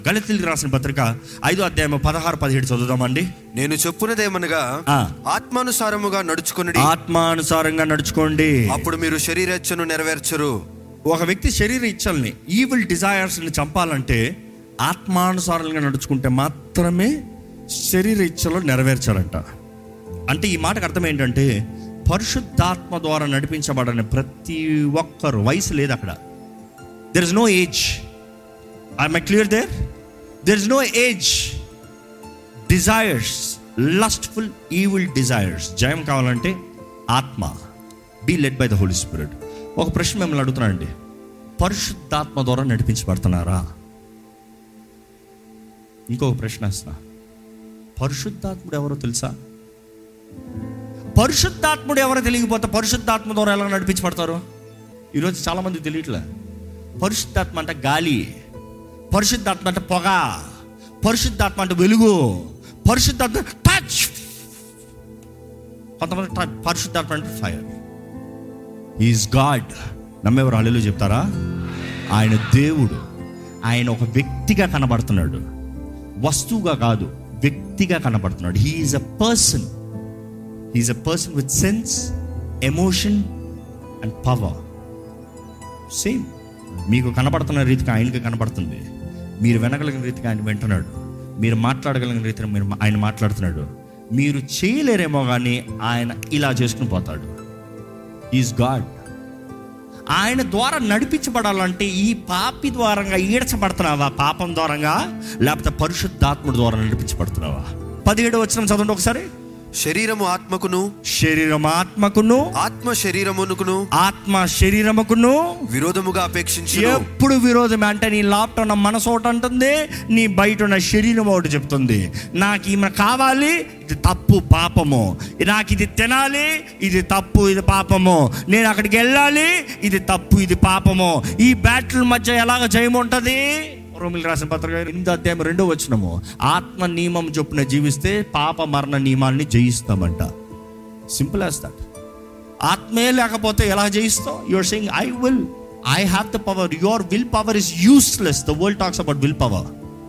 గళితులకు రాసిన పత్రిక ఐదో అధ్యాయం పదహారు పదిహేడు చదువుదామండి నేను చెప్పున్నదేమనగా ఆ. ఆత్మానుసారముగా నడుచుకుని ఆత్మానుసారంగా నడుచుకోండి అప్పుడు మీరు శరీరచ్చను నెరవేర్చరు ఒక వ్యక్తి శరీర ఇచ్చల్ని ఈవిల్ డిజైర్స్ని చంపాలంటే ఆత్మానుసారంగా నడుచుకుంటే మాత్రమే శరీర ఇచ్చలు నెరవేర్చాలంట అంటే ఈ మాటకు అర్థం ఏంటంటే పరిశుద్ధాత్మ ద్వారా నడిపించబడని ప్రతి ఒక్కరు వయసు లేదు అక్కడ there is no age I clear there there is no age desires lustful evil desires జయం కావాలంటే ఆత్మ be led by the holy spirit ఒక ప్రశ్న మిమ్మల్ని అడుగుతున్నానండి పరిశుద్ధాత్మ ద్వారా నడిపించబడుతున్నారా ఇంకొక ప్రశ్న వేస్తున్నా పరిశుద్ధాత్ముడు ఎవరో తెలుసా పరిశుద్ధాత్ముడు ఎవరో తెలియకపోతే పరిశుద్ధాత్మ ద్వారా ఎలా నడిపించబడతారు ఈరోజు చాలామంది తెలియట్లే పరిశుద్ధాత్మ అంటే గాలి పరిశుద్ధాత్మ అంటే పొగ పరిశుద్ధాత్మ అంటే వెలుగు పరిశుద్ధాత్మ టచ్ కొంతమంది ట- పరిశుద్ధాత్మ అంటే ఫైర్ ఈజ్ గాడ్ నమ్మేవారు అల్లెలు చెప్తారా ఆయన దేవుడు ఆయన ఒక వ్యక్తిగా కనబడుతున్నాడు వస్తువుగా కాదు వ్యక్తిగా కనబడుతున్నాడు he's a person he's a person with sense emotion and power same మీకు కనబడుతున్న రీతిగా ఆయనకి కనబడుతుంది మీరు వినగలిగిన రీతిగా ఆయన వింటున్నాడు మీరు మాట్లాడగలిగిన రీతిగా మీరు ఆయన మాట్లాడుతున్నాడు మీరు చేయలేరేమో కానీ ఆయన ఇలా చేసుకుని పోతాడు ఈజ్ గాడ్ ఆయన ద్వారా నడిపించబడాలంటే ఈ పాపి ద్వారంగా ఈడ్చబడుతున్నావా పాపం ద్వారంగా లేకపోతే పరిశుద్ధాత్ముడి ద్వారా నడిపించబడుతున్నావా పదిహేడు వచ్చిన చదవండి ఒకసారి శరీరము ఆత్మకును శరీరం ఆత్మకును ఆత్మ శరీరమునకును ఆత్మ శరీరముకును విరోధముగా అపేక్షించు ఎప్పుడు విరోధం అంటే నీ లోపల ఉన్న మనసు ఒకటి అంటుంది నీ బయట ఉన్న శరీరం ఒకటి చెప్తుంది నాకు ఈమె కావాలి ఇది తప్పు పాపము నాకు ఇది తినాలి ఇది తప్పు ఇది పాపము నేను అక్కడికి వెళ్ళాలి ఇది తప్పు ఇది పాపము ఈ బ్యాటిల్ మధ్య ఎలాగ జయం ఉంటుంది రోమిల్ రాసిన పత్రిక ఎనిమిది అధ్యాయం రెండో వచ్చినము ఆత్మ నియమం చొప్పున జీవిస్తే పాప మరణ నియమాన్ని జయిస్తామంట సింపుల్ యాజ్ దట్ ఆత్మే లేకపోతే ఎలా జయిస్తావు you're saying I will I have the power your will power is useless the world talks about will power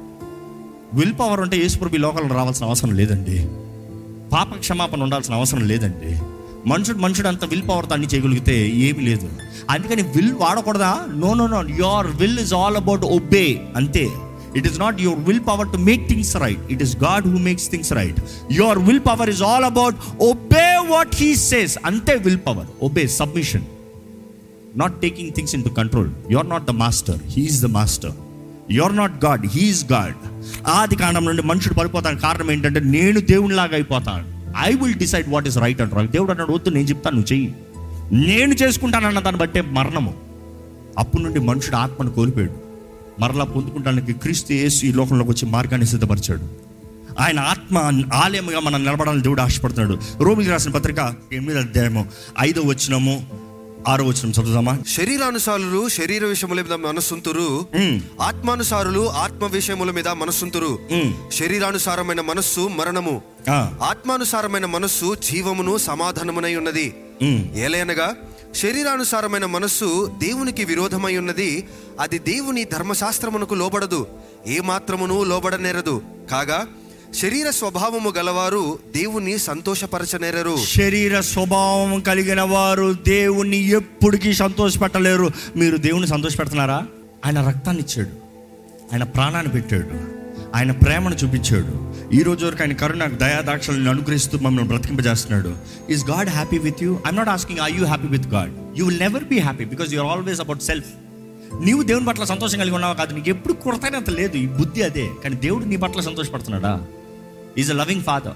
will power అంటే యేసుప్రభు ఈ లోకంలో రావాల్సిన అవసరం లేదండి పాప క్షమాపణ ఉండాల్సిన అవసరం లేదండి మనుషుడు మనుషుడు అంత విల్ పవర్తో అన్ని చేయగలిగితే ఏమీ లేదు అందుకని విల్ వాడకూడదా no no no your will is all about obey అంతే it is not your will power to make things right it is God who makes things right your will power is all about obey what he says అంతే will power obey submission not taking things into control you are not the master he's the master you are not God he's God ఆది కాండం నుండి మనుషుడు పడిపోతాను కారణం ఏంటంటే నేను దేవునిలాగా అయిపోతాను I will decide what is right అంటారు దేవుడు అన్నాడు వద్దు నేను చెప్తాను నువ్వు చెయ్యి నేను చేసుకుంటానన్న దాన్ని బట్టే మరణము అప్పటి నుండి మనుషుడు ఆత్మను కోల్పోయాడు మరలా పొందుకుంటానికి క్రీస్తు యేసు ఈ లోకంలోకి వచ్చి మార్గాన్ని సిద్ధపరిచాడు ఆయన ఆత్మ ఆలయముగా మనం నిలబడాలని దేవుడు ఆశపడుతున్నాడు రోమిలి రాసిన పత్రిక ఎనిమిది అధ్యాయము ఐదో వచ్చినము ఆరో వచ్చినం చదువుదామా శరీరానుసారులు శరీర విషయముల మీద మనస్సుంతురు మ్మ్. ఆత్మానుసారులు ఆత్మ విషయముల మీద మనస్సుంతురు మ్మ్. శరీరానుసారమైన మనస్సు మరణము ఆ, ఆత్మానుసారమైన మనస్సు జీవమును సమాధానమునై ఉన్నది ఉమ్, ఏలయనగా శరీరానుసారమైన మనస్సు దేవునికి విరోధమై ఉన్నది అది దేవుని ధర్మశాస్త్రమునకు లోబడదు ఏ మాత్రమును లోబడనేరదు కాగా శరీర స్వభావము గలవారు దేవుని సంతోషపరచనేరరు శరీర స్వభావం కలిగిన వారు దేవుణ్ణి ఎప్పటికీ సంతోషపెట్టలేరు మీరు దేవుని సంతోషపెడుతున్నారా ఆయన రక్తాన్ని ఇచ్చాడు ఆయన ప్రాణాన్ని పెట్టాడు ఆయన ప్రేమను చూపించాడు ఈ రోజు వరకు ఆయన కరుణ దయాదాక్షలను అనుగ్రహిస్తూ మమ్మల్ని బ్రతికింపజేస్తున్నాడు is God happy with you I'm not asking I you happy with God you will never be happy because you're always about self నీవు దేవుని పట్ల సంతోషం కలిగి ఉన్నావు కాదు నీకు ఎప్పుడు కొరతైనంత లేదు ఈ బుద్ధి అదే కానీ దేవుడు నీ పట్ల సంతోషపడుతున్నాడా ఈజ్ అ లవింగ్ ఫాదర్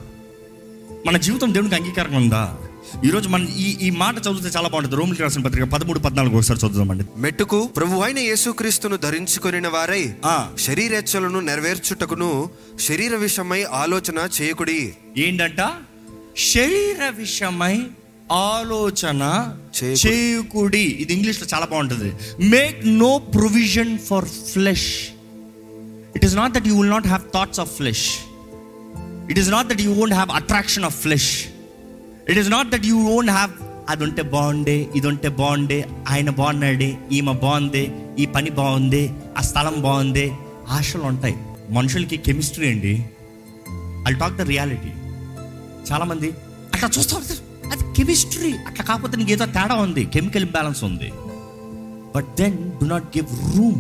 మన జీవితం దేవునికి అంగీకారంగా ఉందా ఈరోజు మన ఈ ఈ మాట చదివితే చాలా బాగుంటుంది రోమిలికి రాసిన పత్రిక పదమూడు పద్నాలుగు ఒకసారి చదువుదామండి మెట్టుకు ప్రభు అయిన యేసుక్రీస్తును ధరించుకొనిన వారై ఆ. శరీరేచ్ఛలను నెరవేర్చుటకును శరీర విషయమై ఆలోచన చేయకుడి ఏంటంట శరీర విషయమై ఆలోచన చేయకుడి. చేయకుడి ఇది ఇంగ్లీష్లో చాలా బాగుంటుంది make no provision for flesh it is not that you will not have thoughts of flesh it is not that you won't have attraction of flesh it is not that you won't have అది ఉంటే బాగుండే ఇది ఉంటే బాగుండే ఆయన బాగున్నాడే ఈమె బాగుంది ఈ పని బాగుంది ఆ స్థలం బాగుంది ఆశలు ఉంటాయి మనుషులకి కెమిస్ట్రీ అండి ఐ టాక్ ద రియాలిటీ చాలామంది అట్లా చూస్తూ ఉంటారు అది కెమిస్ట్రీ అట్లా కాకపోతే నీకు ఏదో తేడా ఉంది కెమికల్ ఇంబ్యాలెన్స్ ఉంది but then do not give room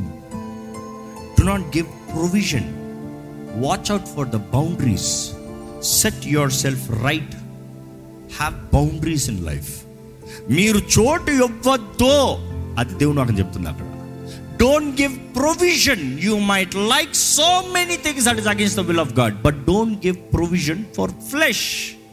do not give provision watch out for the boundaries set yourself right have boundaries in life మీరు చోటు ఇవ్వద్దో అది దేవుడు నాకు చెప్తుంది అక్కడ don't give provision you might like so many things that is against the will of God but don't give provision for flesh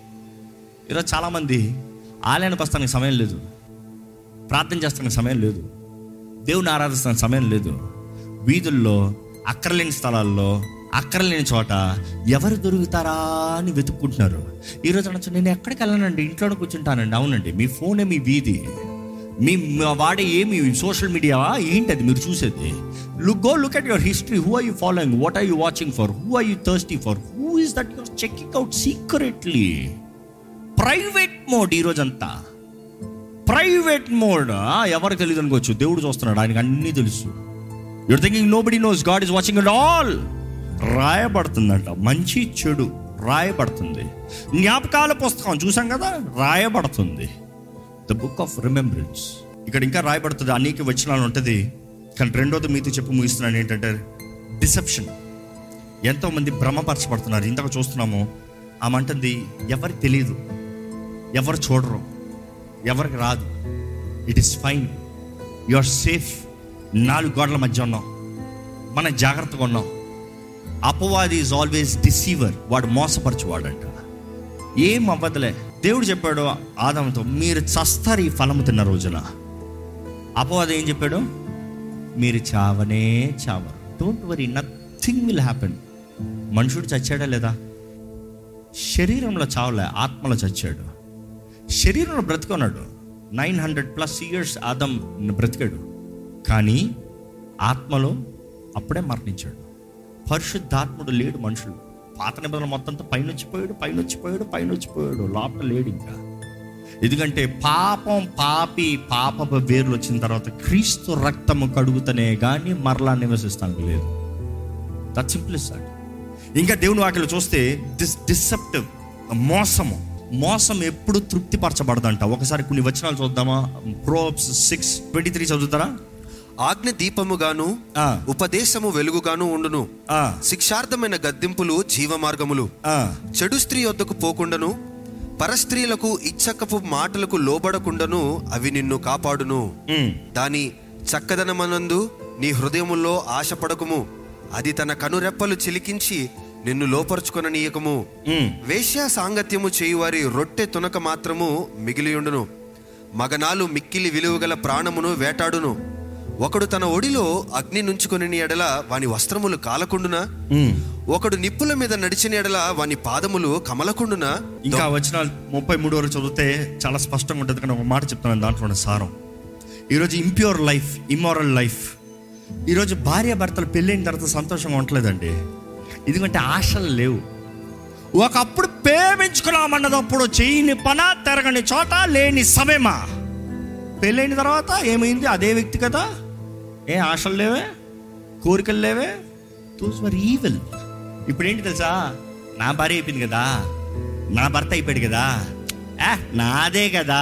ఈరోజు చాలామంది ఆలయానికి వస్తానికి సమయం లేదు ప్రార్థన చేస్తానికి సమయం లేదు దేవుని ఆరాధిస్తానికి సమయం లేదు వీధుల్లో అక్కర్లేని స్థలాల్లో అక్కర్లేని చోట ఎవరు దొరుకుతారా అని వెతుక్కుంటున్నారు ఈరోజు అనొచ్చు నేను ఎక్కడికి వెళ్ళానండి ఇంట్లోనే కూర్చుంటానండి అవునండి మీ ఫోనే మీ వీధి మీ మీ వాడే ఏమి సోషల్ మీడియా ఏంటి అది మీరు చూసేది look go look at your history who are you following what are you watching for who are you thirsty for who is that you're checking out secretly private mode ఈరోజంతా private mode ఎవరికి తెలియదు అనుకోవచ్చు దేవుడు చూస్తున్నాడు ఆయనకి అన్నీ తెలుసు you're thinking nobody knows God is watching it all రాయబడుతుందంట మంచి చెడు రాయబడుతుంది జ్ఞాపకాల పుస్తకం చూసాం కదా రాయబడుతుంది ద బుక్ ఆఫ్ రిమెంబరెన్స్ ఇక్కడ ఇంకా రాయబడుతుంది అనేక వచనాలు ఉంటుంది కానీ రెండోది మీతో చెప్పి ముగిస్తున్నాను ఏంటంటే డిసెప్షన్ ఎంతోమంది భ్రమపరచబడుతున్నారు ఇంతకు చూస్తున్నాము ఆమె అంటుంది ఎవరికి తెలియదు ఎవరు చూడరు ఎవరికి రాదు it is fine you are safe నాలుగు గోడల మధ్య ఉన్నాం మన జాగ్రత్తగా ఉన్నాం అపవాది ఈజ్ ఆల్వేస్ డిసీవర్ వాడు మోసపరచువాడంట ఏం అవ్వదులే దేవుడు చెప్పాడు ఆదాముతో మీరు చస్తారు ఈ ఫలము తిన్న రోజున అపవాది ఏం చెప్పాడు మీరు చావనే చావరు don't worry nothing will happen మనుషుడు చచ్చాడా లేదా శరీరంలో చావలే ఆత్మలో చచ్చాడు శరీరంలో బ్రతికున్నాడు nine hundred plus years Adam బ్రతికాడు కానీ ఆత్మలో అప్పుడే మరణించాడు పరిశుద్ధాత్ముడు లేడు మనుషులు పాత నిబంధనలు మొత్తంతో పైనొచ్చిపోయాడు పైనొచ్చిపోయాడు పైనొచ్చిపోయాడు లోపల లేడు ఇంకా ఎందుకంటే పాపం పాపి పాప వేర్లు వచ్చిన తర్వాత క్రీస్తు రక్తము కడుగుతనే కానీ మరలా నివసిస్తానికి లేదు దట్ సింపుల్ ఇస్ దట్ ఇంకా దేవుని వాక్యలో చూస్తే దిస్ డిసెప్టివ్ మోసము మోసం ఎప్పుడు తృప్తిపరచబడదంట ఒకసారి కొన్ని వచనాలు చూద్దామా ప్రోబ్స్ సిక్స్ ట్వంటీ త్రీ చదువుతారా ఆజ్ఞ దీపముగాను ఆ, ఉపదేశము వెలుగుగాను ఉండును ఆ, శిక్షార్థమైన గద్దింపులు జీవమార్గములు ఆ. చెడు స్త్రీ వద్దకు పోకుండాను పరస్త్రీలకు ఇచ్చకపు మాటలకు లోబడకుండాను అవి నిన్ను కాపాడును ఉమ్, దాని చక్కదనమనందు నీ హృదయములో ఆశపడకుము అది తన కనురెప్పలు చిలికించి నిన్ను లోపరుచుకొననీయకము ఉమ్. వేశ్యా సాంగత్యము చేయువారి రొట్టె తునక మాత్రము మిగిలియుండును మగనాలు మిక్కిలి విలువగల ప్రాణమును వేటాడును ఒకడు తన ఒడిలో అగ్ని నుంచుకొని ఎడల వాని వస్త్రములు కాలకుండునా ఉమ్. ఒకడు నిప్పుల మీద నడిచిన ఎడల వాని పాదములు కమలకుండునా ఇంకా వచ్చిన ముప్పై మూడు వరకు చదివితే చాలా స్పష్టంగా ఉంటుంది కానీ ఒక మాట చెప్తున్నాను దాంట్లో ఉన్న సారం ఈరోజు ఇంప్యూర్ లైఫ్ ఇమ్మోరల్ లైఫ్ ఈరోజు భార్య భర్తలు పెళ్ళైన తర్వాత సంతోషంగా ఉండలేదండి ఎందుకంటే ఆశలు లేవు ఒకప్పుడు ప్రేమించుకున్నామన్నదప్పుడు చేయని పన తిరగని చోట లేని సమయమా పెళ్ళైన తర్వాత ఏమైంది అదే వ్యక్తి కదా ఏ ఆశలు లేవే కోరికలు లేవే దోస్ వర్ ఈవిల్ ఇప్పుడు ఏంటి తెలుసా నా భార్య అయిపోయింది కదా నా భర్త అయిపోయాడు కదా ఏ నాదే కదా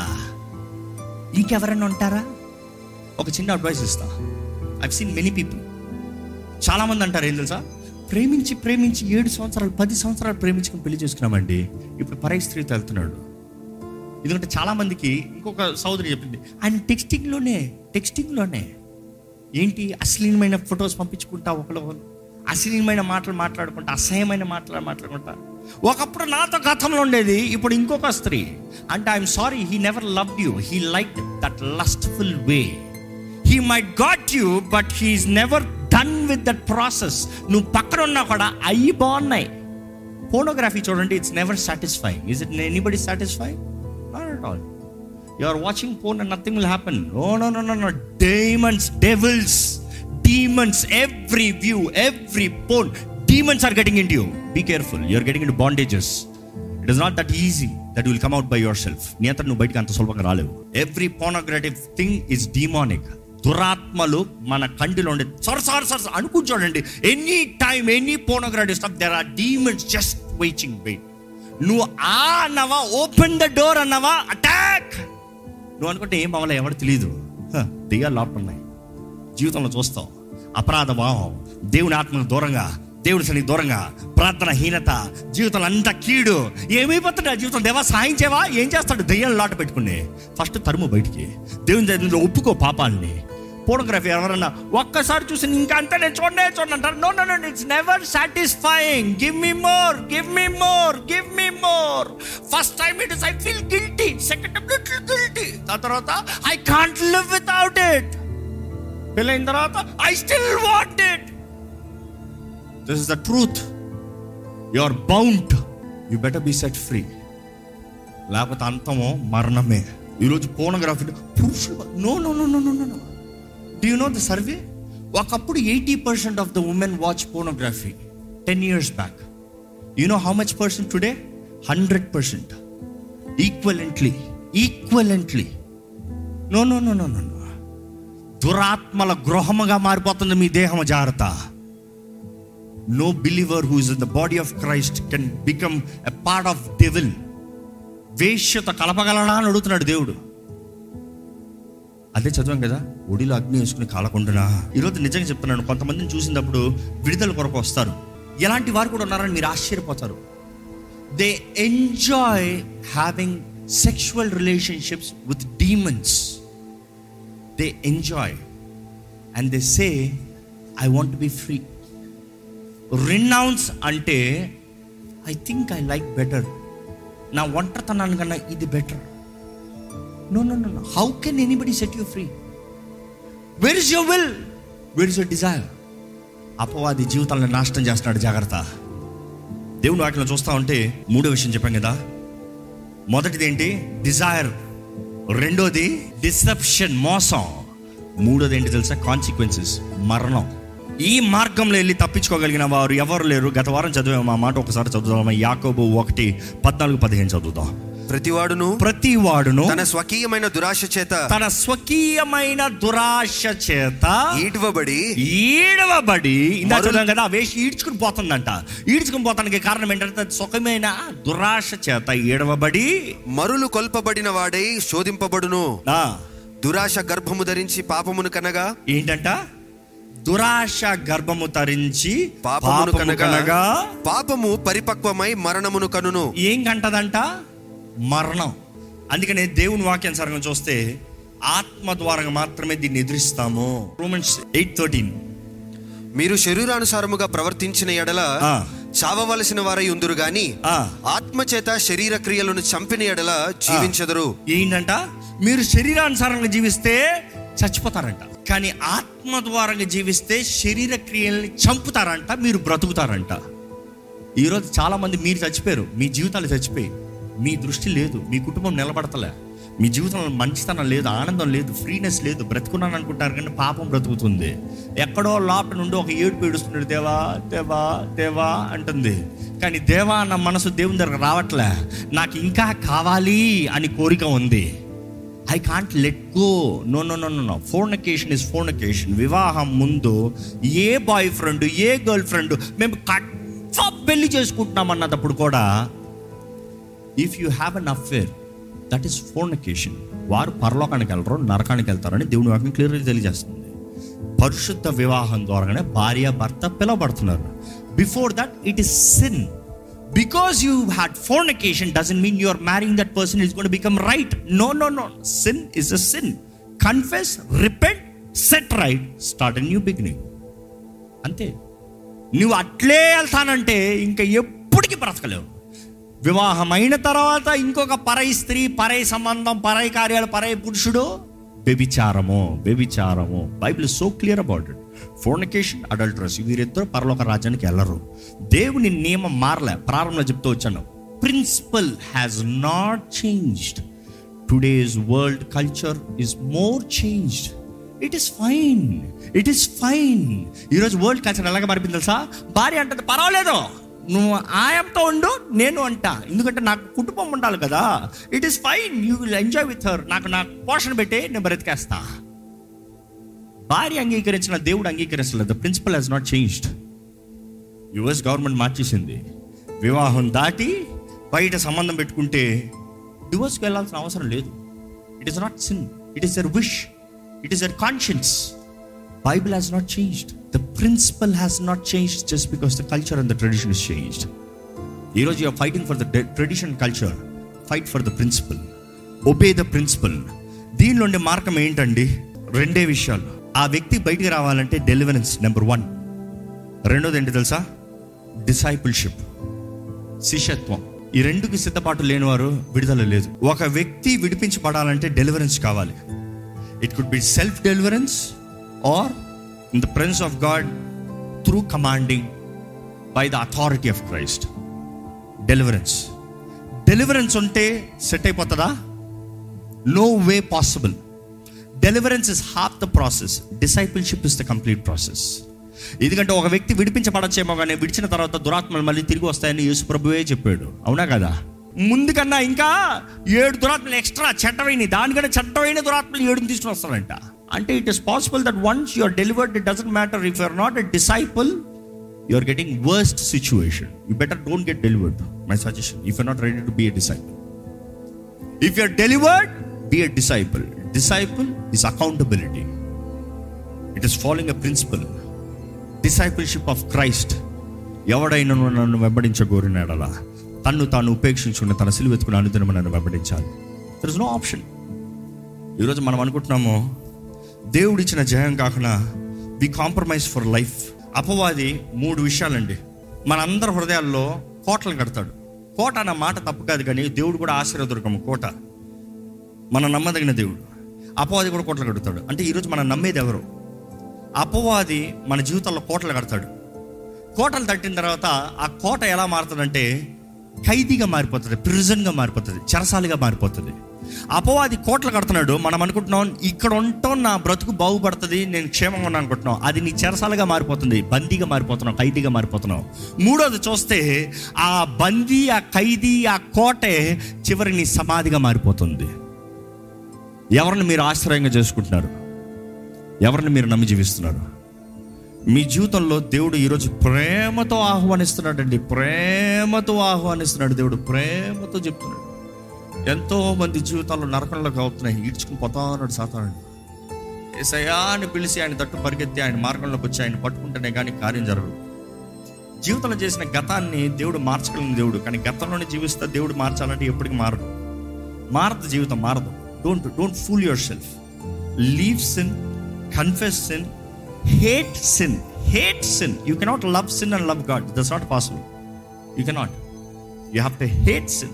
ఇంకెవరైనా ఉంటారా ఒక చిన్న అడ్వైస్ ఇస్తా ఐవ్ సీన్ మెనీ పీపుల్ చాలామంది అంటారు ఏం తెలుసా ప్రేమించి ప్రేమించి ఏడు సంవత్సరాలు పది సంవత్సరాలు ప్రేమించుకుని పెళ్లి చేసుకున్నామండి ఇప్పుడు పరై స్త్రీతో వెళ్తున్నాడు ఎందుకంటే చాలా మందికి ఇంకొక సోదరి చెప్పింది ఆయన టెక్స్టింగ్లోనే టెక్స్టింగ్లోనే ఏంటి అశ్లీలమైన ఫొటోస్ పంపించుకుంటా ఒకళ్ళు అశ్లీలమైన మాటలు మాట్లాడుకుంటా అసహ్యమైన మాటలు మాట్లాడుకుంటా ఒకప్పుడు నాతో గతంలో ఉండేది ఇప్పుడు ఇంకొక స్త్రీ అంటే I'm sorry he never love you he like that lustful way he might got you but he's never done with that process నువ్వు పక్కన ఉన్నా కూడా అయ్యి బాగున్నాయి ఫోటోగ్రఫీ చూడండి it's never satisfying is it anybody satisfying not at all you are watching phone and nothing will happen no no no no no diamonds devils demons every view every porn demons are getting in you be careful you're getting in bondages it is not that easy that will come out by yourself నీ అంతా నువ్వు బయటకు అంత సులభంగా రాలేవు every pornographic thing is demonic దురాత్మలు మన కంటిలో ఉండే సొర సొర సొర అనుకుని చూడండి any time any pornography stop there are demons just waiting wait నువ్వు ఆ అన్నావా ఓపెన్ ద డోర్ అన్నావా అటాక్ నువ్వు అనుకుంటే ఏం అవ్వాలి ఎవరు తెలియదు దెయ్యాలు లోపల ఉన్నాయి జీవితంలో చూస్తావు అపరాధ భావం దేవుని ఆత్మకు దూరంగా దేవుడి సన్ని దూరంగా ప్రార్థన హీనత జీవితంలో అంతా కీడు ఏమైపోతుంది ఆ జీవితం దేవా సాయం చేయవా ఏం చేస్తాడు దెయ్యాలు లాట పెట్టుకుని ఫస్ట్ తరుము బయటికి దేవుని దగ్గర ఒప్పుకో పాపాలని ఫోటోగ్రఫీ ఎవరన్నా ఒక్కసారి చూసి ఇంకా అంతా నేను చూడనే చూడండి అంటారు no no no it's never satisfying give me more give me more give me more first time it is I feel guilty second time little guilty దాని తర్వాత I can't live without it పెళ్ళైన తర్వాత I still want it this is the truth you are bound you better be set free లేకపోతే అంతమో మరణమే ఈరోజు pornography పురుషులు no no no no no no do you know the survey ఒకప్పుడు eighty percent of the women watch pornography ten years back you know how much percent today hundred percent equivalently equivalently no no no no no no దురాత్మల గృహముగా మారిపోతుంది మీ దేహం జాగ్రత్త no believer who is in the body of Christ can become a part of devil వేష్యత కలపగలడా అని అడుగుతున్నాడు దేవుడు అదే చదివాం కదా ఒడిలో అగ్ని వేసుకుని కాలకుంటున్నా ఈరోజు నిజంగా చెప్తున్నాను కొంతమందిని చూసినప్పుడు విడుదల కొరకు వస్తారు ఎలాంటి వారు కూడా ఉన్నారని మీరు ఆశ్చర్యపోతారు they enjoy having sexual relationships with demons they enjoy and they say I want be free renounce అంటే I think I like better నా ఒంటరితనాన్ని కన్నా ఇది better no no no how can anybody set you free where is your will where is your desire అపవాది జీవితాలను నాశనం చేస్తున్నాడు జాగ్రత్త దేవుని వాటిలో చూస్తా ఉంటే మూడో విషయం చెప్పాం కదా మొదటిది ఏంటి డిజైర్ రెండోది డిసెప్షన్ మోసం మూడోది ఏంటి తెలుసా కాన్సిక్వెన్సెస్ మరణం ఈ మార్గంలో వెళ్ళి తప్పించుకోగలిగిన వారు ఎవరు లేరు గత వారం చదివాము ఆ మాట ఒకసారి చదువుదాం యాకోబు ఒకటి పద్నాలుగు పదిహేను చదువుదాం ప్రతివాడును ప్రతి వాడును తన స్వకీయమైన దురాశ చేత తన స్వకీయమైన దురాశ చేత ఈడ్వబడి ఈడవబడి ఇందా మరులు- చదివాం కదా ఆ వేషి ఈడ్చుకుని పోతుందంట ఈడ్చుకుని పోతానికి కారణం ఏంటంటే సుఖమైన దురాశ చేత ఈడవబడి మరులు కొల్పబడిన వాడై శోధింపబడును ఆ, దురాశ గర్భము ధరించి పాపమును కనగా ఏంటంట దురాశ గర్భము తరించి పాపమును పాపము కనగా కనగా పాపము పరిపక్వమై మరణమును కనును ఏం కంటదంట మరణం అందుకనే దేవుని వాక్యానుసారంగా చూస్తే ఆత్మ ద్వారా మాత్రమే దీన్ని ఎదురిస్తాము రోమన్స్ ఎయిట్ థర్టీన్ మీరు శరీరానుసారముగా ప్రవర్తించిన ఎడల ఆ. చావవలసిన వారై ఉందురు గాని ఆ. ఆత్మచేత శరీర క్రియలను చంపిన ఎడల జీవించెదరు ఏంటంట మీరు శరీరానుసారంగా జీవిస్తే చచ్చిపోతారంట కానీ ఆత్మ ద్వారంగా జీవిస్తే శరీర క్రియల్ని చంపుతారంట మీరు బ్రతుకుతారంట ఈరోజు చాలా మంది మీరు చచ్చిపోయారు మీ జీవితాలు చచ్చిపోయి మీ దృష్టి లేదు మీ కుటుంబం నిలబడతలే మీ జీవితంలో మంచితనం లేదు ఆనందం లేదు ఫ్రీనెస్ లేదు బ్రతుకున్నాను అనుకుంటారు కానీ పాపం బ్రతుకుతుంది ఎక్కడో లోపల నుండి ఒక ఏడుపు ఏడుస్తున్నాడు దేవా దేవా దేవా అంటుంది కానీ దేవా నా మనసు దేవుని దగ్గర రావట్లే నాకు ఇంకా కావాలి అని కోరిక ఉంది I can't let go no no no no no fornication is fornication వివాహం ముందు a boyfriend a girlfriend మేము కట్ట పెళ్లి చేసుకుంటున్నాం అన్నప్పుడు కూడా if you have an affair that is fornication వారు పరలోకానికి వెళ్ళరు నరకానికి వెళ్తారని దేవుని వాక్యం క్లియర్గా తెలియజేస్తుంది పరిశుద్ధ వివాహం ద్వారానే భార్య భర్త పిలవబడుతున్నారు before that it is sin because you had fornication doesn't mean you're marrying that person is gone become right no no no sin is a sin confess repent set right start a new beginning అంతే నువ్వు అట్లే వెళ్తానంటే ఇంకా ఎప్పటికీ బ్రతకలేవు వివాహం అయిన తర్వాత ఇంకొక పరై స్త్రీ పరై సంబంధం పరై కార్యాలు పరై పురుషుడు వ్యభిచారము వ్యభిచారము Bible so clear about it fornication adulterous వీరిద్దరు పరలోక రాజ్యానికి వెళ్ళరు దేవుని నియమం మారలే ప్రారంభంలో చెప్తూ వచ్చాను principle has not changed today's world culture is more changed it is fine it is fine ఈరోజు వరల్డ్ కల్చర్ ఎలాగ మారిపోయింది తెలుసా భార్య అంటది పర్వాలేదు నువ్వు ఆయనతో ఉండు నేను అంట ఎందుకంటే నాకు కుటుంబం ఉండాలి కదా it is fine you will enjoy with her నాకు నాకు పోషణ పెట్టి నేను బ్రతికేస్తా భార్య అంగీకరించిన దేవుడు అంగీకరించలేదు the principle has not changed US government మార్చేసింది వివాహం దాటి బయట సంబంధం పెట్టుకుంటే డివోర్స్కి వెళ్ళాల్సిన అవసరం లేదు it is not sin it is their wish it is their conscience Bible has not changed the principle has not changed just because the culture and the tradition is changed ఈరోజు you're fighting for the tradition culture fight for the principle obey the principle దీనిలో ఉండే మార్గం ఏంటండి రెండే విషయాలు ఆ వ్యక్తి బయటికి రావాలంటే డెలివరెన్స్ నెంబర్ వన్ రెండోది ఏంటి తెలుసా డిసైపుల్షిప్ శిష్యత్వం ఈ రెండుకి సిద్ధపాటు లేనివారు విడుదల లేదు ఒక వ్యక్తి విడిపించబడాలంటే డెలివరెన్స్ కావాలి it could be self deliverance or in the presence of God through commanding by the authority of Christ deliverance deliverance ఉంటే సెట్ అయిపోతుందా no way possible deliverance is half the process discipleship is the complete process ఎందుకంటే ఒక వ్యక్తి విడిపించబడచ్చేమో కానీ విడిచిన తర్వాత దురాత్మలు మళ్ళీ తిరిగి వస్తాయని యేసు ప్రభువే చెప్పాడు అవునా కదా ముందుకన్నా ఇంకా ఏడు దురాత్మలు ఎక్స్ట్రా చెట్టవైన దానికంటే చెట్టవైన దురాత్మలు ఏడుని తీసుకుని వస్తారంట అంటే it is possible that once you are delivered it doesn't matter if you're not a disciple you are getting worst situation you better don't get delivered my suggestion if you not ready to be a disciple if you are delivered be a disciple disciple is accountability it is following a principle discipleship of Christ ఎవడైనా నన్ను వెంబడించగోరినాడలా తన్ను తాను ఉపేక్షించుకున్న తన సిలువ ఎత్తుకుని అనుదినం నన్ను వెంబడించాలి దర్ ఇస్ నో ఆప్షన్ ఈరోజు మనం అనుకుంటున్నాము దేవుడిచ్చిన జయం కాకుండా వి కాంప్రమైజ్ ఫర్ లైఫ్ అపవాది మూడు విషయాలండి మనందరి హృదయాల్లో కోటలు కడతాడు కోట అన్న మాట తప్పు కాదు కానీ దేవుడు కూడా ఆశీర్వదకము కోట మన నమ్మదగిన దేవుడు అపవాది కూడా కోటలు కడతాడు అంటే ఈరోజు మనం నమ్మేది ఎవరు అపవాది మన జీవితంలో కోటలు కడతాడు కోటలు తట్టిన తర్వాత ఆ కోట ఎలా మారుతుందంటే ఖైదీగా మారిపోతుంది ప్రిజన్గా మారిపోతుంది చెరసాలిగా మారిపోతుంది అపవాది కోటలు కడుతున్నాడు మనం అనుకుంటున్నాం ఇక్కడ ఉంటాం నా బ్రతుకు బాగుపడుతుంది నేను క్షేమంగా ఉన్నాను అనుకుంటున్నాం అది నీ చెరసాలుగా మారిపోతుంది బందీగా మారిపోతున్నావు ఖైదీగా మారిపోతున్నావు మూడోది చూస్తే ఆ బందీ ఆ ఖైదీ ఆ కోటే చివరి నీ సమాధిగా మారిపోతుంది ఎవరిని మీరు ఆశ్రయంగా చేసుకుంటున్నారు ఎవరిని మీరు నమ్మి జీవిస్తున్నారు మీ జీవితంలో దేవుడు ఈరోజు ప్రేమతో ఆహ్వానిస్తున్నాడండి ప్రేమతో ఆహ్వానిస్తున్నాడు దేవుడు ప్రేమతో చెప్తున్నాడు ఎంతో మంది జీవితాల్లో నరకంలోకి అవుతున్నాయి ఈడ్చుకుని పోతా ఉన్నాడు సాతాను ఏసయ్యా అని పిలిచి ఆయన తట్టు పరిగెత్తి ఆయన మార్గంలోకి వచ్చి ఆయన పట్టుకుంటేనే కానీ కార్యం జరగదు జీవితంలో చేసిన గతాన్ని దేవుడు మార్చగలిగిన దేవుడు కానీ గతంలోనే జీవిస్తే దేవుడు మార్చాలంటే ఎప్పటికీ మారదు మారదు జీవితం మారదు don't don't fool yourself leave sin confess sin hate sin hate sin you cannot love sin and love God that's not possible you cannot you have to hate sin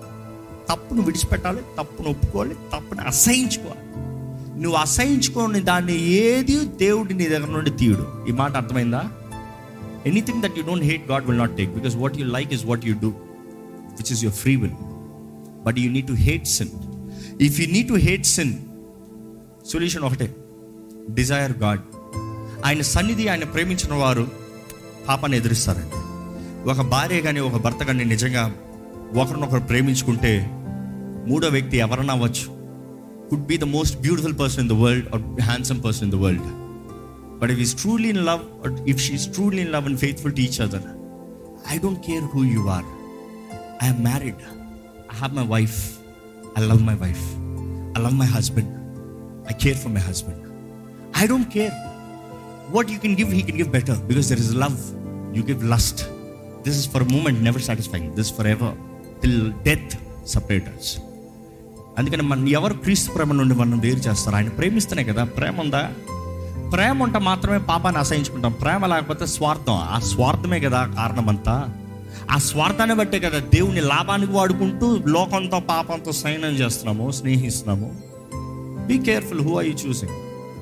తప్పును విడిచిపెట్టాలి తప్పును ఒప్పుకోవాలి తప్పును అసహించుకోవాలి నువ్వు అసహించుకోని దాన్ని ఏది దేవుడి నీ దగ్గర నుండి తీయుడు ఈ మాట అర్థమైందా anything that you don't hate God will not take because what you like is what you do which is your free will but you need to hate sin if you need to hate sin solution ఒకటే desire God ఆయన సన్నిధి ఆయన ప్రేమించిన వారు పాపాన్ని ఎదురిస్తారండి ఒక భార్య కానీ ఒక భర్త కానీ నిజంగా ఒకరినొకరు ప్రేమించుకుంటే మూడో వ్యక్తి ఎవరన్నా అవ్వచ్చు could be the most beautiful person in the world or handsome person in the world but if is truly in love if she is truly in love and faithful to each other I don't care who you are I am married I have my wife I love my wife I love my husband I care for my husband I don't care what you can give, he can give better because there is love. You give lust. This is for a moment, never satisfying. This is forever. Till death separate us. అందుకని మన ఎవరు క్రీస్తు ప్రేమ నుండి మనం వేరు చేస్తారు ఆయన ప్రేమిస్తేనే కదా ప్రేమ ఉందా ప్రేమ ఉంటే మాత్రమే పాపాన్ని అసహించుకుంటాం ప్రేమ లేకపోతే స్వార్థం ఆ స్వార్థమే కదా కారణం అంతా ఆ స్వార్థాన్ని బట్టే కదా దేవుని లాభానికి వాడుకుంటూ లోకంతో పాపంతో సైన్యం చేస్తున్నాము స్నేహిస్తున్నాము be careful who are you choosing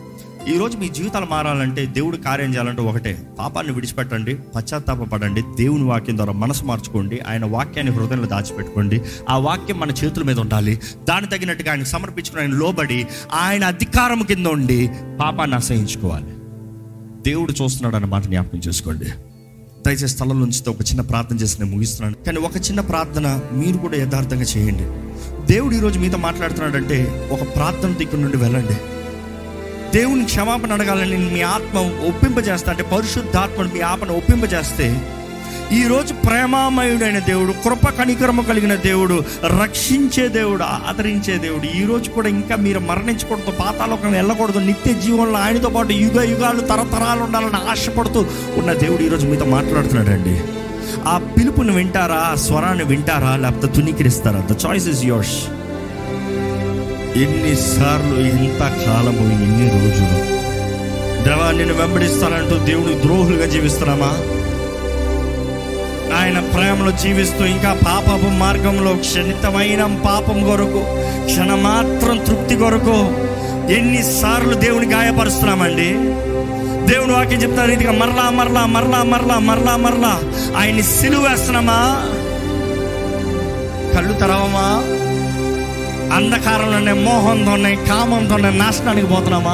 ఈ రోజు మీ జీవితాలు మారాలంటే దేవుడు కార్యం చేయాలంటే ఒకటే పాపాన్ని విడిచిపెట్టండి పశ్చాత్తాపడండి దేవుని వాక్యం ద్వారా మనసు మార్చుకోండి ఆయన వాక్యాన్ని హృదయంలో దాచిపెట్టుకోండి ఆ వాక్యం మన చేతుల మీద ఉండాలి దాని తగినట్టుగా ఆయన సమర్పించుకుని ఆయన లోబడి ఆయన అధికారం కింద ఉండి పాపాన్ని అసహించుకోవాలి దేవుడు చూస్తున్నాడు అన్న మాట జ్ఞాపకం చేసుకోండి దయచేసి స్థలం నుంచి ఒక చిన్న ప్రార్థన చేసి నేను ముగిస్తున్నాను కానీ ఒక చిన్న ప్రార్థన మీరు కూడా యథార్థంగా చేయండి దేవుడు ఈరోజు మీతో మాట్లాడుతున్నాడంటే ఒక ప్రార్థన దిక్కు నుండి వెళ్ళండి దేవుని క్షమాపణ అడగాలని మీ ఆత్మ ఒప్పింపజేస్తా అంటే పరిశుద్ధాత్మను మీ ఆత్మను ఒప్పింపజేస్తే ఈరోజు ప్రేమామయుడైన దేవుడు కృప కనికరమ కలిగిన దేవుడు రక్షించే దేవుడు ఆదరించే దేవుడు ఈ రోజు కూడా ఇంకా మీరు మరణించకూడదు పాతాలోకం వెళ్ళకూడదు నిత్య జీవనంలో ఆయనతో పాటు యుగ యుగాలు తరతరాలు ఉండాలని ఆశపడుతూ ఉన్న దేవుడు ఈరోజు మీతో మాట్లాడుతున్నాడండి ఆ పిలుపుని వింటారా ఆ స్వరాన్ని వింటారా లేకపోతే తునీకరిస్తారా ద చాయిస్ ఇస్ యోర్స్ ఎన్నిసార్లు ఎంత కాలము ఎన్ని రోజులు దేవా నేను వెంబడిస్తానంటూ దేవుడు ద్రోహులుగా జీవిస్తున్నామా ఆయన ప్రేమలో జీవిస్తూ ఇంకా పాపపు మార్గంలో క్షణితమైన పాపం కొరకు క్షణమాత్రం తృప్తి కొరకు ఎన్నిసార్లు దేవుని గాయపరుస్తున్నామండి దేవుని వాక్యం చెప్తున్న రీతిగా మరలా మరలా మరలా మరలా మరలా మరలా ఆయన్ని సిలువ వేస్తున్నామా కళ్ళు తెరవమా అంధకారంలోనే మోహంతోనే కామంతోనే నాశనానికి పోతున్నామా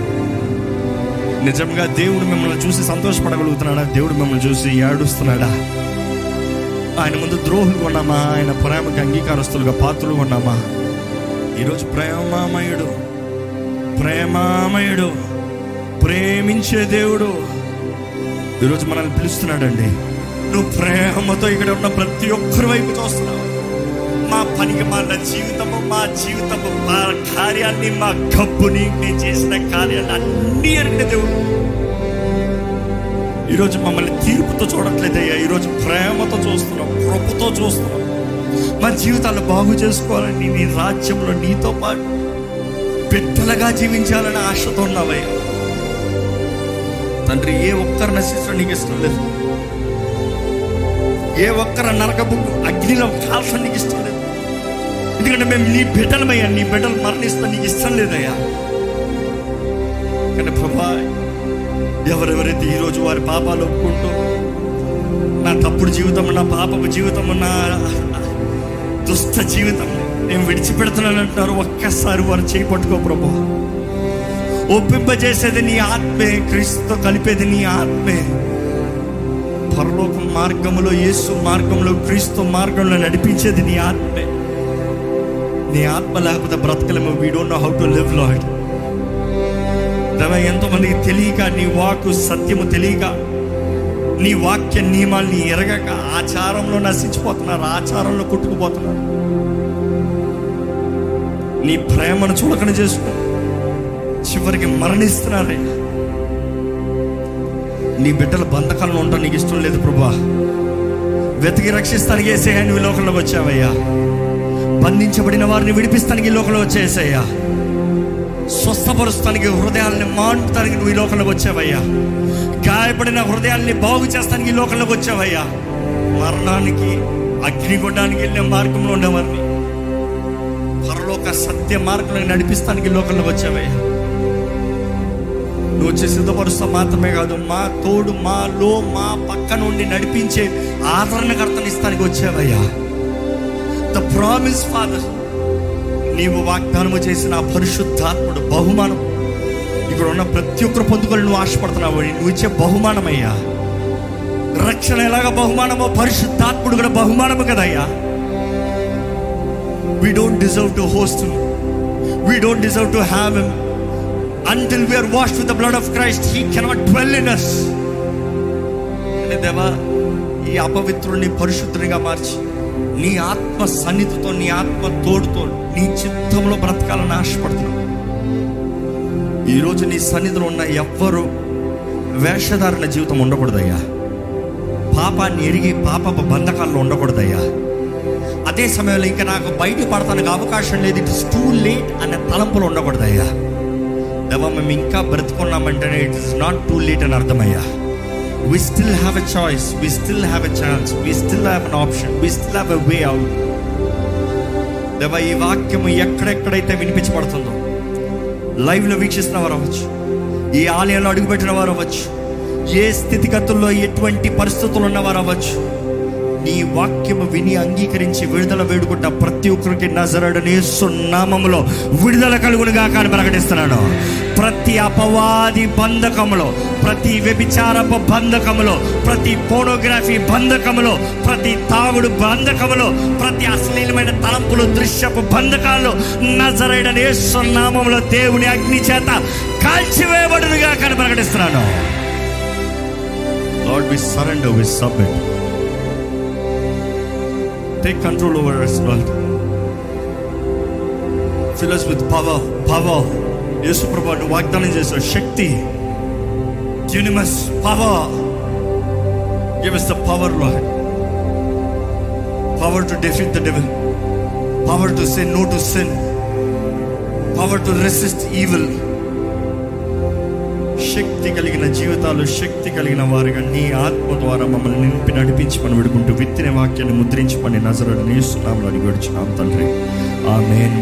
నిజంగా దేవుడు మిమ్మల్ని చూసి సంతోషపడగలుగుతున్నాడా దేవుడు మిమ్మల్ని చూసి ఏడుస్తున్నాడా ఆయన ముందు ద్రోహులు ఉన్నామా ఆయన ప్రేమకి అంగీకారస్తులుగా పాత్రలు ఉన్నామా ఈరోజు ప్రేమామయుడు ప్రేమామయుడు ప్రేమించే దేవుడు ఈరోజు మనల్ని పిలుస్తున్నాడండి నువ్వు ప్రేమతో ఇక్కడ ఉన్న ప్రతి ఒక్కరి వైపు చూస్తున్నావు మా పనికి మాల జీవితము మా జీవితము మా కార్యాన్ని మా గబ్బుని నేను చేసిన కార్యాన్ని అన్ని ఎరిగిన దేవుడు ఈరోజు మమ్మల్ని తీర్పుతో చూడట్లేదయ్యా ఈరోజు ప్రేమతో చూస్తున్నాం కృపతో చూస్తున్నాం మా జీవితాలు బాగు చేసుకోవాలని నీ రాజ్యంలో నీతో పాటు బిడ్డలుగా జీవించాలని ఆశతో ఉన్నావయ్యా తండ్రి ఏ ఒక్కరు నశించడం నీకు ఇష్టం లేదు ఏ ఒక్కరు నరకపు అగ్నిలో కాల్చడం నీకు ఇష్టం లేదు ఎందుకంటే మేము నీ బిడ్డలమయ్యా నీ బిడ్డలు మరణిస్తాం నీకు ఇష్టం లేదయ్యా కానీ ప్రభా ఎవరెవరైతే ఈరోజు వారి పాపాలు ఒప్పుకుంటూ నా తప్పుడు జీవితం నా పాపపు జీవితం నా దుష్ట జీవితం నేను విడిచిపెడుతున్నాను అంటున్నారు ఒక్కసారి వారు చేయి పట్టుకో ప్రభు ఒప్పింపజేసేది నీ ఆత్మే క్రీస్తుతో కలిపేది నీ ఆత్మే పరలోకం మార్గంలో యేసు మార్గంలో క్రీస్తు మార్గంలో నడిపించేది నీ ఆత్మే నీ ఆత్మ లేకపోతే బ్రతకలేము we don't know how to live Lord దేవా ఎంతో మందికి తెలియక నీ వాకు సత్యము తెలియక నీ వాక్య నియమాల్ని ఎరగక ఆచారంలో నశించిపోతున్నారు ఆచారంలో కొట్టుకుపోతున్నారు నీ ప్రేమను చులకన చేసుకుని చివరికి మరణిస్తున్నారే నీ బిడ్డల బంధకాలను ఉండడం నీకు ఇష్టం లేదు ప్రభా వెతికి రక్షిస్తానికి వేసేయా నువ్వు ఈ లోకంలోకి వచ్చావయ్యా బంధించబడిన వారిని విడిపిస్తానికి ఈ లోకంలో వచ్చేసయ్యా స్వస్థపరుస్తానికి హృదయాల్ని మాంటానికి నువ్వు ఈ లోకంలోకి వచ్చావయ్యా గాయపడిన హృదయాల్ని బాగు చేస్తానికి ఈ లోకంలోకి వచ్చావయ్యా మరణానికి అగ్నిగుండానికి వెళ్ళే మార్గంలో ఉండేవారిని పరలోక సత్య మార్గంలో నడిపిస్తానికి ఈ లోకంలోకి వచ్చావయ్యా నువ్వు వచ్చి సిద్ధపరుస్తా మాత్రమే కాదు మా తోడు మాలో మా పక్క నుండి నడిపించే ఆదరణకర్తని ఇస్తానికి వచ్చావయ్యా ద ప్రామిస్ ఫాదర్ నీవు వాగ్దానము చేసిన ఆ పరిశుద్ధాత్ముడు బహుమానం ఇక్కడ ఉన్న ప్రతి ఒక్కరు పొందుకొని నువ్వు ఆశపడుతున్నావు నువ్వు ఇచ్చే బహుమానమయ్యా రక్షణ ఎలాగ బహుమానమో పరిశుద్ధాత్ముడు కూడా బహుమానము కదయ్యా we don't deserve to host we don't deserve to have him until we're wash with the blood of Christ he cannot dwell in us దేవా ఈ అపవిత్రుల్ని పరిశుద్ధునిగా మార్చి నీ ఆత్మ సన్నిధితో నీ ఆత్మ తోడుతో నీ చిత్తంలో బ్రతకాలని ఆశపడుతున్నావు ఈరోజు నీ సన్నిధిలో ఉన్న ఎవ్వరు వేషధారణ జీవితం ఉండకూడదయ్యా పాపాన్ని ఎరిగి పాపపు బంధకాల్లో ఉండకూడదయ్యా అదే సమయంలో ఇంకా నాకు బయట పడతానికి అవకాశం లేదు ఇట్ ఇస్ టూ లేట్ అనే తలంపులు ఉండకూడదయ్యా దేవా మేము ఇంకా బ్రతుకున్నామంటేనే it is not too late అని అర్థమయ్యా we still have a choice we still have a chance we still have an option we still have a way out దేవా ఈ వాక్యము ఎక్కడెక్కడైతే వినిపించబడుతుందో లైవ్లో వీక్షిస్తున్న వారు అవ్వచ్చు ఈ ఆలయంలో అడుగుపెట్టిన వారు అవ్వచ్చు ఏ స్థితిగతుల్లో ఎటువంటి పరిస్థితులు ఉన్నవారు అవ్వచ్చు నీ వాక్యము విని అంగీకరించి విడుదల వేడుకుంటా ప్రతి ఒక్కరికి నజరడని నామములో విడుదల కలుగునుగా కానీ ప్రకటిస్తున్నాను ప్రతి అపవాది బంధకములో ప్రతి వ్యభిచారపు బంధకములో ప్రతి పోనోగ్రఫీ బంధకములో ప్రతి తాగుడు బంధకములో ప్రతి అశ్లీలమైన తలంపులు దృశ్యపు బంధకాలు నజరైన నామములో దేవుని అగ్ని చేత కాల్చివేయబడునుగా కానీ ప్రకటిస్తున్నాను Lord we surrender we submit take control over us Lord fill us with power power Yesu ప్రభు నువ్వు వాగ్దానం చేసావు శక్తి యూనిమస్ power give us the power lord power to defeat the devil power to say no to sin power to resist evil శక్తి కలిగిన జీవితాలు శక్తి కలిగిన వారుగా నీ ఆత్మ ద్వారా మమ్మల్ని నింపి నడిపించి మనం విడుకుంటూ విత్తిన వాక్యాన్ని ముద్రించి పని నజరని నేస్తున్నాం అని విడుచున్నాం తండ్రి ఆమె